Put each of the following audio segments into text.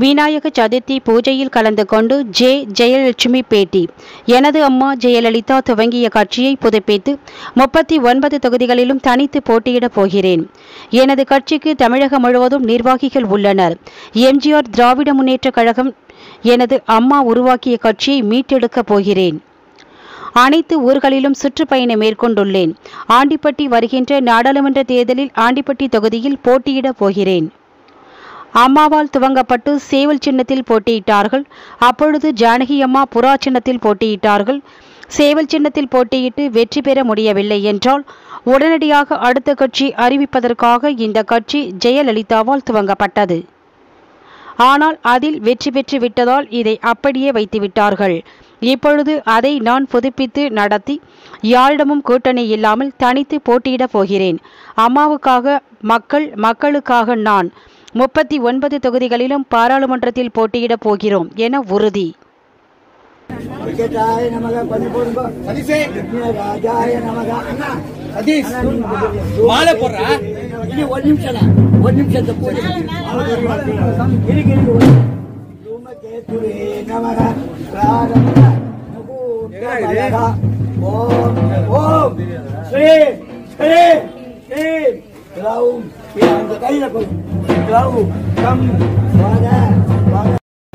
விநாயக சதுர்த்தி பூஜையில் கலந்து கொண்டு ஜே ஜெயலட்சுமி பேட்டி எனது அம்மா ஜெயலலிதா துவங்கிய கட்சியை புதுப்பித்து முப்பத்தி ஒன்பது தொகுதிகளிலும் தனித்து போட்டியிடப் போகிறேன் எனது கட்சிக்கு தமிழகம் முழுவதும் நிர்வாகிகள் உள்ளனர் எம்ஜிஆர் திராவிட முன்னேற்றக் கழகம் எனது அம்மா உருவாக்கிய கட்சியை மீட்டெடுக்கப் போகிறேன் அனைத்து ஊர்களிலும் சுற்றுப்பயணம் மேற்கொண்டுள்ளேன் ஆண்டிப்பட்டி வருகின்ற நாடாளுமன்ற தேர்தலில் ஆண்டிப்பட்டி தொகுதியில் போட்டியிடப் போகிறேன் அம்மாவால் துவங்கப்பட்டு சேவல் சின்னத்தில் போட்டியிட்டார்கள் அப்பொழுது ஜானகி அம்மா புறா சின்னத்தில் போட்டியிட்டார்கள் சேவல் சின்னத்தில் போட்டியிட்டு வெற்றி பெற முடியவில்லை என்றால் உடனடியாக அடுத்த கட்சி அறிவிப்பதற்காக இந்த கட்சி ஜெயலலிதாவால் துவங்கப்பட்டது ஆனால் அதில் வெற்றி பெற்று விட்டதால் இதை அப்படியே வைத்துவிட்டார்கள் இப்பொழுது அதை நான் புதுப்பித்து நடத்தி யாரிடமும் கூட்டணி இல்லாமல் தனித்து போட்டியிடப் போகிறேன் அம்மாவுக்காக மக்கள் மக்களுக்காக நான் முப்பத்தி ஒன்பது தொகுதிகளிலும் பாராளுமன்றத்தில் போட்டியிடப் போகிறோம் என உறுதி விக்கெட்டாய நமக பண்ணி போடுங்க சதீஷே ராஜாய நமக அண்ணா சதீஷ் மாலை போடுறா இது ஒரு நிமிஷம் ஒரு நிமிஷத்தை போடு இருக்கு இருக்கு தூமகேதுவே நமக பிராரம்ப நகூர்ணமயக ஓம் ஓம் ஸ்ரீ ஸ்ரீ ஸ்ரீ கிளௌம் அந்த கையில போய் கிளௌம் கம் வாங்க வாங்க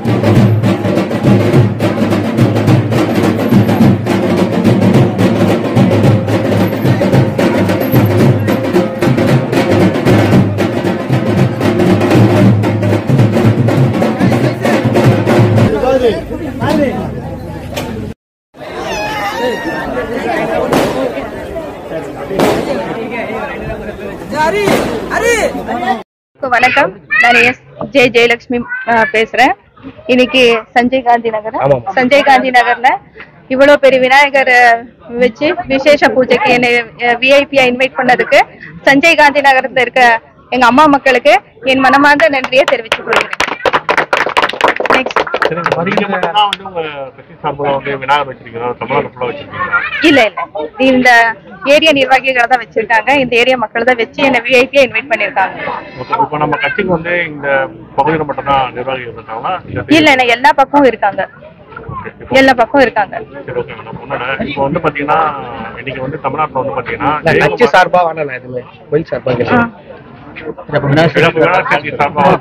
வணக்கம் நான் எஸ் ஜே ஜெயலட்சுமி அஹ், பேசுறேன் இன்னைக்கு சஞ்சய் காந்தி நகர் சஞ்சய் காந்தி நகர்ல இவ்வளவு பெரிய விநாயகர் அஹ், வச்சு விசேஷ பூஜைக்கு என்னை விஐபியா இன்வைட் பண்ணதுக்கு சஞ்சய் காந்தி நகரத்துல இருக்க எங்க அம்மா மக்களுக்கு என் மனமார்ந்த நன்றியை தெரிவித்துக் கொள்கிறேன் நெக்ஸ்ட் சரி, இந்த வருகிறதெல்லாம் வந்து உங்க கட்சி சார்பாக வந்து விநாயகர் வச்சிருக்கீங்களா தமிழ்நாடு ஃபுல்லா வச்சிருக்கீங்களா இல்ல இல்ல இந்த ஏரியா நிர்வாகிகள் தான் வச்சிருக்காங்க இந்த ஏரியா மக்கள் தான் வச்சு என்னை விஐபியா இன்வைட் பண்ணிருக்காங்க ஓகே இப்போ நம்ம கட்சிக்கு வந்து இந்த பகுதியில் மட்டும் தான் நிர்வாகிகள் இருக்காங்களா இல்ல இல்ல இல்ல எல்லா பக்கமும் இருக்காங்க ஓகே இப்போ எல்லா பக்கமும் இருக்காங்க சரி ஓகே மேடம் ஒன்னோட இப்போ வந்து பாத்தீங்கன்னா இன்னைக்கு வந்து தமிழ்நாட்டுல வந்து பாத்தீங்கன்னா நான் கட்சி ஜெயக்குமார் சார்பா வேணாம் எதுவுமே கோயில் சார்பா ஆ. கேட்டேன் சிறப்பு விநாயகர் கட்சி சார்பாக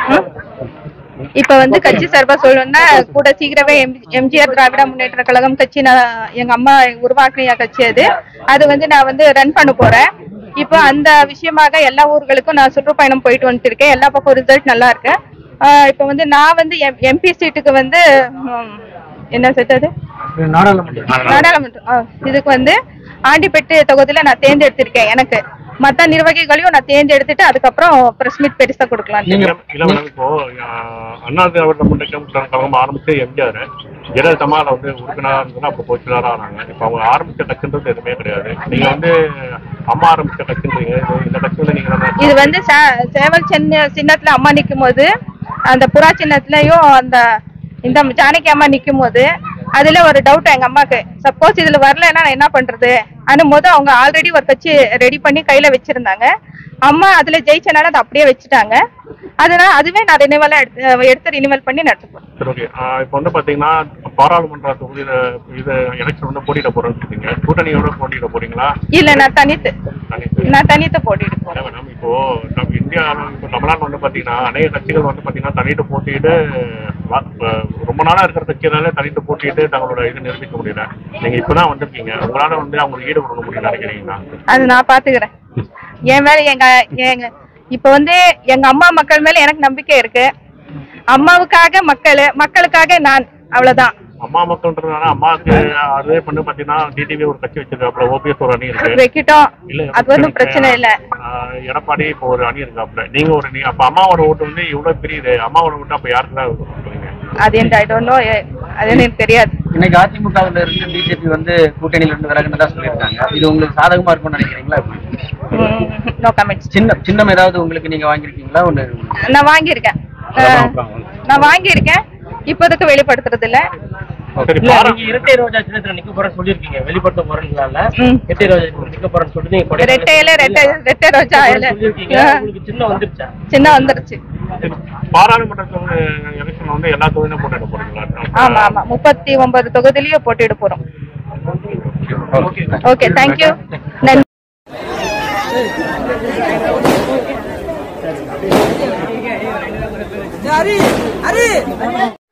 இப்ப வந்து கட்சி சார்பா சொல்லணும்னா கூட சீக்கிரமே எம்ஜிஆர் திராவிட முன்னேற்ற கழகம் கட்சி நான் எங்க அம்மா உருவாக்கின கட்சி அது அது வந்து நான் வந்து ரன் பண்ண போறேன் இப்போ அந்த விஷயமாக எல்லா ஊர்களுக்கும் நான் சுற்றுப்பயணம் போயிட்டு வந்துட்டு இருக்கேன் எல்லா பக்கம் ரிசல்ட் நல்லா இருக்கு ஆஹ் இப்போ வந்து நான் வந்து எம்பி சீட்டுக்கு வந்து ம், என்ன செட் அது நாடாளுமன்றம் ஆ, இதுக்கு வந்து ஆண்டிப்பட்டு தொகுதியில நான் தேர்ந்தெடுத்திருக்கேன் எனக்கு மத்த நிர்வாகிகளையும் நான் தேர்ந்தெடுத்துட்டு அதுக்கப்புறம் பிரஸ் மீட் பெருசா கொடுக்கலாம் இல்ல இல்ல மேடம் இப்போ ஆஹ், அண்ணா திராவிட முன்னேற்றம் கழகம் ஆரம்பிச்சு எம்ஜிஆர் ஜெயலலிதமால வந்து உறுப்பினரா இருந்ததுன்னா அப்போ பொதுச்செயலாளரா ஆனாங்க இப்போ அவங்க ஆரம்பிச்ச கட்சின்றது எதுவுமே கிடையாது நீங்க வந்து அம்மா ஆரம்பிச்ச கட்சின்றீங்க இது- இந்த கட்சி வந்து நீங்க என்ன- இது வந்து சே- சேவல் சின்ன சின்னத்துல அம்மா நிக்கும் போது அந்த புறா சின்னத்துலயும் அந்த இந்த ஜானகி அம்மா நிக்கும் போது அதுல ஒரு டவுட் எங்க அம்மாக்கு சப்போஸ் இதுல வரலைன்னா நான் என்ன பண்றது அனும் போது அவங்க ஆல்ரெடி ஒரு கட்சி ரெடி பண்ணி கையில வச்சிருந்தாங்க அம்மா அதுல ஜெயிச்சனால அதை அப்படியே வச்சுட்டாங்க அதனால அதுவே நான் ரினிவலா எடுத்து எடுத்து ரினிவல் பண்ணி நடத்துப்பேன் சரி ஓகே இப்போ வந்து பாத்தீங்கன்னா பாராளுமன்ற தொகுதியில இது எலெக்ஷன் வந்து போட்டியிட போறோம்னு சொல்றீங்க கூட்டணியோட போட்டியிட போறீங்களா இல்ல நான் தனித்து தனித்து நான் தனித்து போட்டிட்டு போறேன் இல்ல மேடம் இப்போ நம்ம இந்தியா இப்போ தமிழ்நாடு வந்து பாத்தீங்கன்னா அநேக கட்சிகள் வந்து பாத்தீங்கன்னா தனித்து போட்டியிட்டு வா- இப்ப ரொம்ப நாளா இருக்கிற கட்சிகளால தனித்து போட்டியிட்டு தங்களோட இது நிரூபிக்க முடியல நீங்க இப்பதான் வந்திருக்கீங்க உங்களால வந்து அவங்களுக்கு ஈடுபட முடியல நினைக்கிறீங்களா அது நான் பாத்துக்கிறேன் என் மேல எங்க எங்க இப்ப வந்து எங்க அம்மா மக்கள் மேல எனக்கு நம்பிக்கை இருக்கு அம்மாவுக்காக மக்கள் மக்களுக்காக நான் அவ்வளவுதான் அம்மா மக்கள்ன்றதுனால அம்மாவுக்கு அதே பண்ணு பாத்தீங்கன்னா டிடிவி ஒரு கட்சி வச்சிருக்காப்புல ஓபிஎஸ் ஒரு அணி இருக்கு வைக்கிட்டோம் இல்ல அது ஒன்றும் பிரச்சனை இல்ல ஆஹ் எடப்பாடி இப்போ ஒரு அணி இருக்காப்புல நீங்க ஒரு நீ அப்ப அம்மாவோட ஓட்டு வந்து இவ்வளவு பெரியது அம்மாவோட ஓட்டு அப்ப யாருக்கு தான் சொல்றீங்க அது எனக்கு ஐ டோன்ட் நோ அது எனக்கு தெரியாது இன்னைக்கு அதிமுகவுல இருந்து பிஜேபி வந்து கூட்டணியில இருந்து விலகுன்னு தான் சொல்லியிருக்காங்க இது உங்களுக்கு சாதகமா இருக்கும்னு நினைக்கிறீங்களா நோ கமெண்ட்ஸ் சின்ன சின்னம் ஏதாவது உங்களுக்கு நீங்க வாங்கியிருக்கீங்களா ஒண்ணு நான் வாங்கியிருக்கேன் அஹ், நான் வாங்கியிருக்கேன் இப்போதைக்கு வெளிப்படுத்துறது இல்ல சரி இல்ல பாரா- நீங்க இரட்டை ரோஜா சின்னத்துல நிக்க போறேன்னு சொல்லிருக்கீங்க வெளிப்படுத்த போறேன்னு ம். இரட்டை ரோஜா சின்னத்துல நிக்க போறேன்னு சொல்லிட்டு நீங்க கொடை- ரெட்டையில ரெட்டை ரெட்டை ரோஜா இலை. சொல்லிருக்கீங்க உங்களுக்கு சின்ன வந்துருச்சா சின்ன வந்துருச்சு சரி, பாராளுமன்ற எலெக்ஷன் வந்து எல்லா தொகுதியிலும் போட்டிட போறீங்களா ஆமா ஆமா முப்பத்தி ஒன்பது தொகுதியிலயும் போட்டியிட போறோம் ஓகே தேங்க்யூ நன்றி ஹரி ஹரி